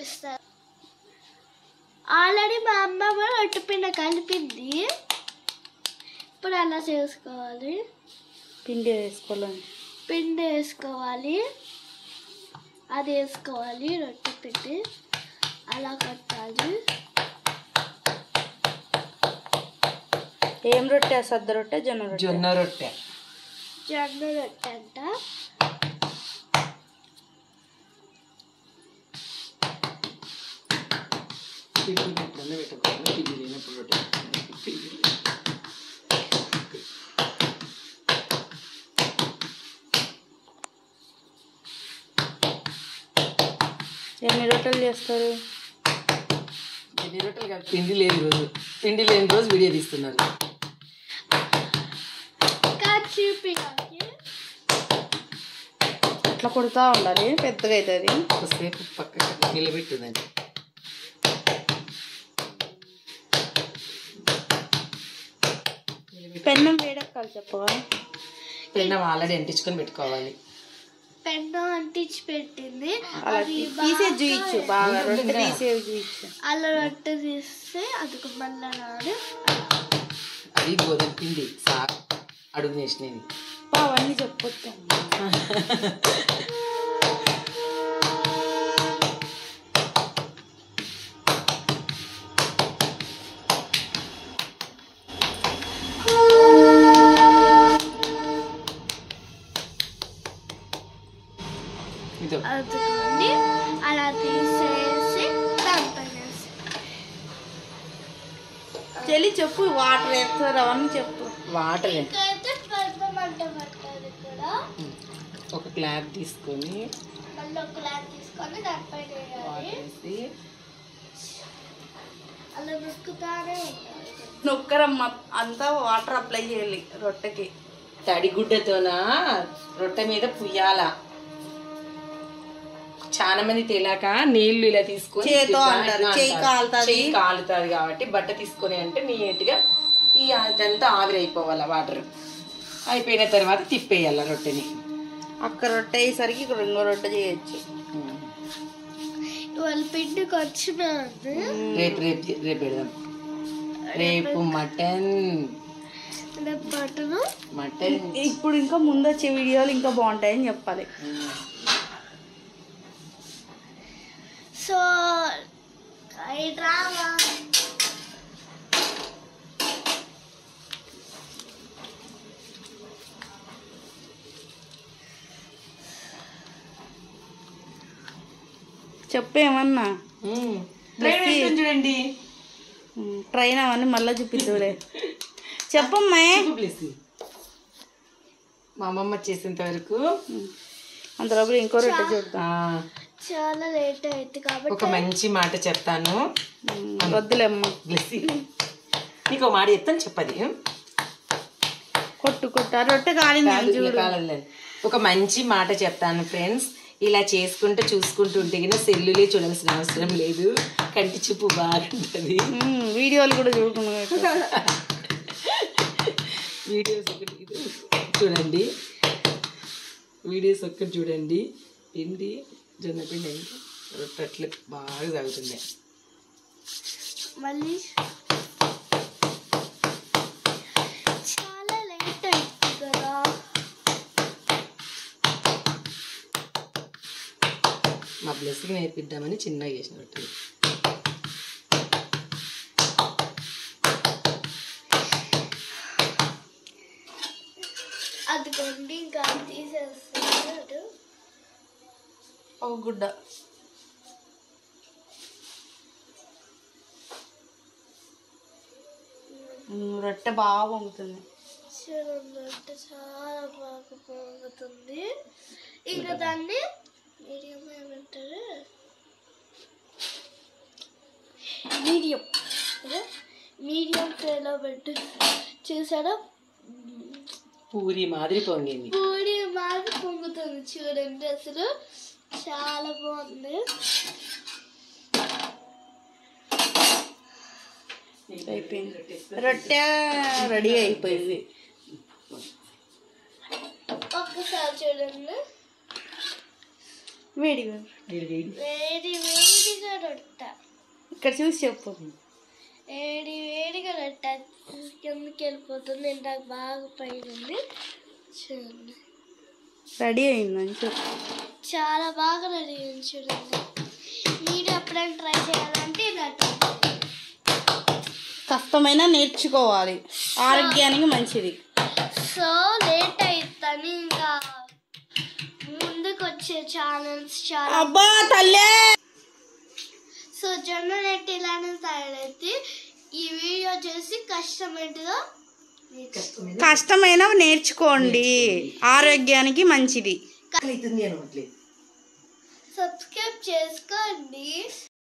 చూపిస్తాను ఆల్రెడీ మా అమ్మ రొట్టె పిండి కలిపింది ఇప్పుడు అలా చేసుకోవాలి పిండి వేసుకోవాలని పిండి వేసుకోవాలి అది వేసుకోవాలి రొట్టె పిండి అలా కొట్టాలి ఏం రొట్టె సద్ద రొట్టె జొన్న రొట్టె జొన్న రొట్టె జొన్న రొట్టె అంట పిండి ఎప్పుడన్నా పెట్టుకోవాలి పిండి లేనప్పుడు రొట్టె పిండి ఎన్ని రొట్టెలు చేస్తారు ఎన్ని రొట్టెలు కాదు పిండి లేని రోజు పిండి లేని రోజు వీడియో తీస్తున్నారు ఇంకా చూపించాలి అట్లా కొడుతూ ఉండాలి పెద్దగా అవుతుంది కొద్దిసేపు పక్కకి నిలబెట్టుందండి పెన్నం వేడెక్కాలి చెప్పగా పెన్నం ఆల్రెడీ అంటించుకొని పెట్టుకోవాలి పెన్ను అంటించి పెట్టింది అలా అది తీసేది చూయించు బాగా రొట్టె తీసేది చూయించు అలా రొట్టె తీస్తే అది మళ్ళీ రాదు అది గోధుమ పిండి సా అడుగు నేసినవి అబ్బా, అవన్నీ చెప్పొచ్చు ఇదో అందుకని అలా తీసేసి దంపనేసి చెల్లి చెప్పు వాటర్ వేస్తారు అవన్నీ చెప్పు వాటర్ ఇంకైతే పెద్ద మంట పట్టాలి ఇక్కడ ఒక క్లాత్ తీసుకొని మళ్ళీ ఒక లాంటి తీసుకొని దానిపైన వేయాలి వాటర్ వేసి అలా నొక్కుతానే ఉండాలి నొక్కరమ్మ అంతా వాటర్ అప్లై చేయాలి రొట్టెకి తడిగుడ్డతోన రొట్టె మీద పుయ్యాల చాలా మంది తేలాక నీళ్లు ఇలా తీసుకొని చేత్తో ఇట్లా అంటారు. ఇట్లా చెయ్యి అంటారు. కాలుతది. చెయ్యి కాలుతుంది కాబట్టి బట్ట తీసుకొని అంటే నీట్గా ఈ అదంతా ఆవిరైపోవాలి వాటర్ అయిపోయిన తర్వాత తిప్పేయాల రొట్టెని అక్క రొట్టె అయ్యేసరికి ఇక్కడ ఇంకో రొట్టె చేయొచ్చు వాళ్ళ పిండికి వచ్చినాను రేపు రేపు రేపు పెడదాం రేపు మటన్ రేపు బట్టను మటన్ ఇప్పుడు ఇంకా ముందు వచ్చే వీడియోలు ఇంకా బాగుంటాయని చెప్పాలి సో డ్రామా చెప్పేమన్నా మ్మ్. ట్రైన్ వెళ్తుంది చూడండి ట్రైన్ అవన్నీ మళ్ళీ చూపిద్దులే చెప్పమ్మా చెప్పు ప్లీజ్. మా అమ్మమ్మ చేసేంత వరకు అంతలోపల ఇంకో రొట్టె చూద్దాం ఆ, చాలా లేట్ అయింది కాబట్టి ఒక మంచి మాట చెప్తాను ఉమ్, వద్దులేమ్మ బ్లెస్సి నీకు ఒక మాట చెప్తాను చెప్పది కొట్టు కొట్టు ఆ రొట్టె కాలింది కాదు, ఇలా కాలలేదు. ఒక మంచి మాట చెప్తాను ఫ్రెండ్స్ ఇలా చేసుకుంటూ చూసుకుంటూ ఉంటే గిన సెల్లులే చూడాల్సిన అవసరం లేదు కంటి చూపు బాగుంటుంది ఉమ్, వీడియోలు కూడా చూడుకున్నా వీడియోస్ ఒకటి ఇది చూడండి వీడియోస్ ఒక్కటి చూడండి పిండి జొన్న పిండి అంటే రొట్టెట్లు బాగా తాగుతుంది మళ్ళీ చాలా లేట్ అయింది కదా మా బ్లెస్సింగ్ నేర్పిద్దామని చిన్నగా చేసిన రొట్టెలు అదిగోండి ఇంకా తీసేస్తున్నాడు ఒక గుడ్డ ఉమ్, రొట్టె బాగా పొంగుతుంది చూడండి అంటే చాలా బాగా పొంగుతుంది ఇంకా దాన్ని మీడియం ఏమంటారు మీడియం మీడియం ఫ్లేలో పెట్టు చూసారా పూరి మాదిరి పొంగింది పూడి బాగా పొంగుతుంది చూడండి అసలు చాలా బాగుంది అయిపోయింది రొట్టె రెడీ అయిపోయింది ఒక్కసారి చూడండి వేడిగా వేడి వేడి వేడి వేడిగా రొట్టె ఇక్కడ చూసి చెప్పు వేడి వేడిగా రొట్టె కిందకి వెళ్ళిపోతుంది నాకు బాగా పైన ఉంది చూడండి రెడీ అయిందని చెప్పు చాలా బాగా రెడీ అయింది చూడండి మీరు ఎప్పుడైనా ట్రై చేయాలంటే ఇలా try చేయండి. కష్టమైన నేర్చుకోవాలి ఆరోగ్యానికి మంచిది సో లేట్ అవుతుంది ఇంకా ముందుకు వచ్చే ఛానల్స్ చాలా అబ్బా తల్లే సో జొన్న నెట్ ఇలానే తయారైతే ఈ వీడియో చేసి కష్టమేంటిదో కష్టమైన కష్టమైన నేర్చుకోండి ఆరోగ్యానికి మంచిది అవుతుంది అనట్లేదు సబ్స్క్రైబ్ చేసుకోండి